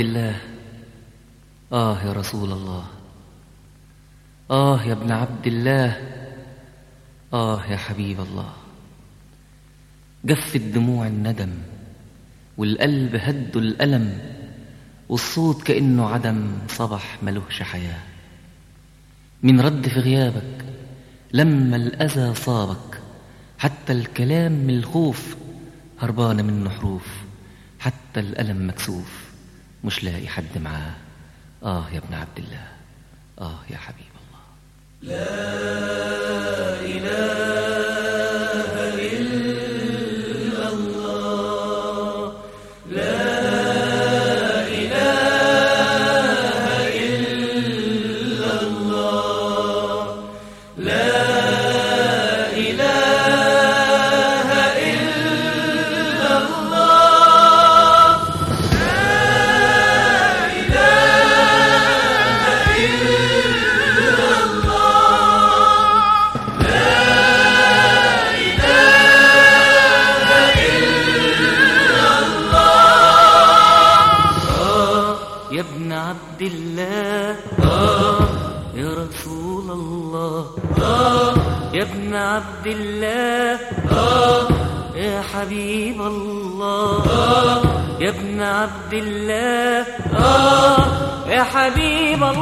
الله آه يا رسول الله آه يا ابن عبد الله آه يا حبيب الله جفت دموع الندم والقلب هد الألم والصوت كأنه عدم صبح ملهش حياة من رد في غيابك لما الأذى صابك حتى الكلام من الخوف هربان منه حروف حتى الألم مكسوف مش لاقي حد معاه آه يا ابن عبد الله آه يا حبيب الله يا ابن عبد الله آه يا رسول الله آه يا ابن عبد الله آه يا حبيب الله آه يا ابن عبد الله آه يا حبيب الله